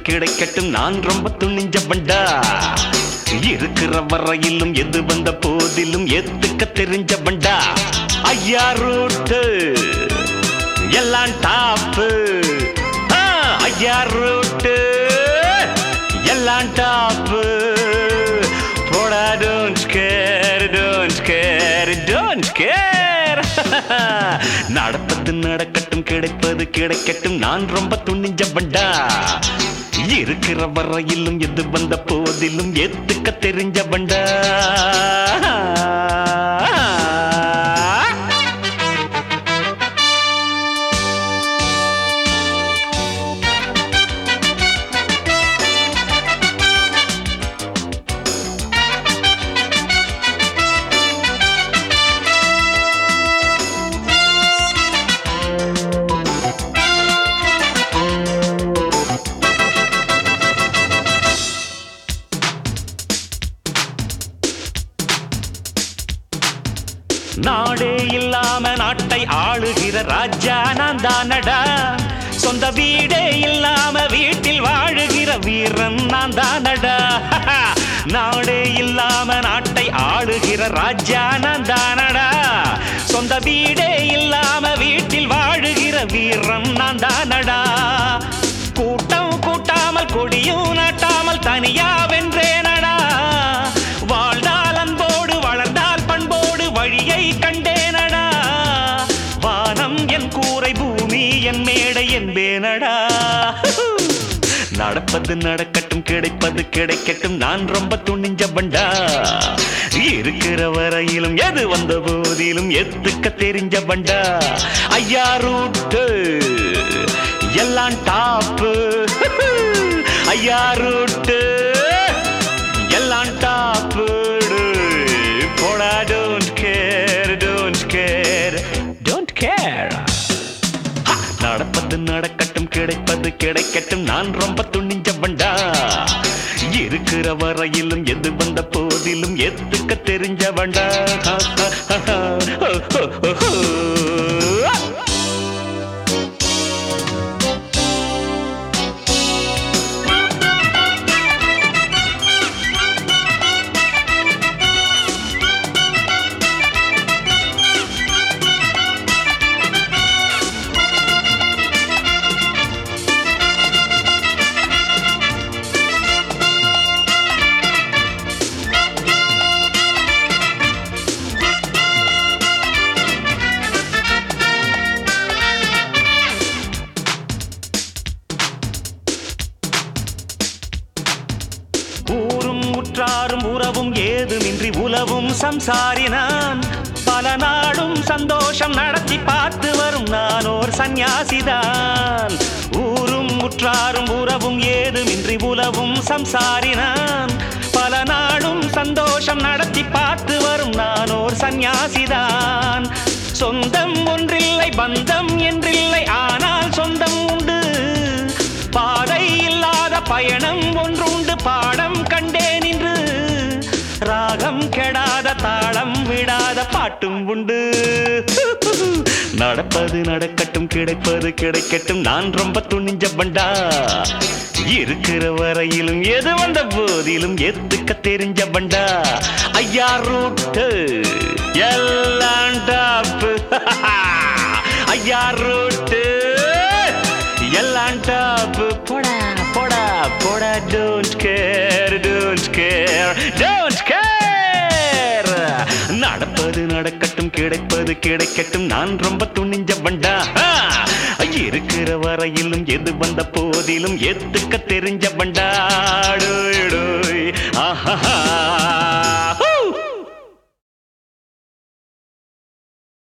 கிடைக்கட்டும் நான் ரொம்ப துணிஞ்ச பண்டா இருக்கிற வரையிலும் எது வந்த போதிலும் ஏத்துக்க தெரிஞ்ச பண்டா ஐயா ரூட்டு எல்லாம் டாப்பு ஐயா ரூட்டு எல்லாம் டாப்பு போடா don't care don't care don't care நடப்பது நடக்கட்டும் கிடைப்பது கிடைக்கட்டும் நான் ரொம்ப துணிஞ்ச பண்டா இருக்கிற வரையிலும் எது வந்த போதிலும் ஏத்துக்க தெரிஞ்ச பண்டா நாடே இல்லாம நாட்டை ஆளுகிற ராஜா நான் தானடா சொந்த வீடே இல்லாம வீட்டில் வாழுகிற வீரன் நான் தானடா நாடே இல்லாம நாட்டை ஆளுகிற ராஜா நான் தானடா சொந்த வீடே இல்லாம வீட்டில் வாழுகிற வீரன் நான் தானடா கூட்டம் கூட்டாமல் கொடியும் நாட்டாமல் தனியா வென்றேனடா வாழ்ந்தால் அன்போடு வளர்ந்தால் பண்போடு வழியை கண்டேனடா வானம் என் கூரை பூமி என் மேடை என்பேனடா நடப்பது நடக்கட்டும் கிடைப்பது கிடைக்கட்டும் நான் ரொம்ப துணிஞ்ச பண்டா இருக்கிற வரையிலும் எது வந்த போதிலும் எத்துக்க தெரிஞ்ச பண்டா ஐயா ரூட்டு எல்லாம் டாப்பு ஐயா ரூட்டு எல்லாம் டாப்பு போடா don't care don't care don't care நடப்பது நடக்கட்டும் கிடைப்பது கிடைக்கட்டும் நான் ரொம்ப துணிஞ்ச பண்டா இருக்கிற வரையிலும் எது வந்த போதிலும் எத்துக்க தெரிஞ்ச பண்டா ஊரும் உற்றாரும் உறவும் ஏதுமின்றி உலவும் சம்சாரினான் பல நாடும் சந்தோஷம் நடத்தி பார்த்து வரும் நான் ஓர் சந்நியாசிதான் ஊரும் உற்றாரும் உறவும் ஏதுமின்றி உலவும் சம்சாரினான் பல நாடும் சந்தோஷம் நடத்தி பார்த்து வரும் நான் ஓர் சந்நியாசிதான் சொந்தம் ஒன்றில்லை பந்தம் என்றில்லை ஆனால் சொந்தம் உண்டு பாதை இல்லாத பயணம் ஒன்றுண்டு பாடம் கண்டேன் இன்று ராகம் கெடாத தாளம் விடாத பாட்டும் உண்டு நடப்பது நடக்கட்டும் கிடைப்பது கிடைக்கட்டும் நான் ரொம்ப துணிஞ்ச பண்டா இருக்கிற வரையிலும் எது வந்த போதிலும் எத்துக்க தெரிஞ்ச பண்டா ஐயா ரூட்டு எல்லாம் டாப்பு ஐயா ரூட்டு எல்லாம் டாப்பு போடா போடா போடா don't care don't care don't care நடப்பது நடக்கட்டும் கிடைப்பது கிடைக்கட்டும் நான் ரொம்ப துணிஞ்ச பண்டா இருக்கிற வரையிலும் எது வந்த போதிலும் எத்துக்க தெரிஞ்ச பண்டா டோய் டோய் ஆஹா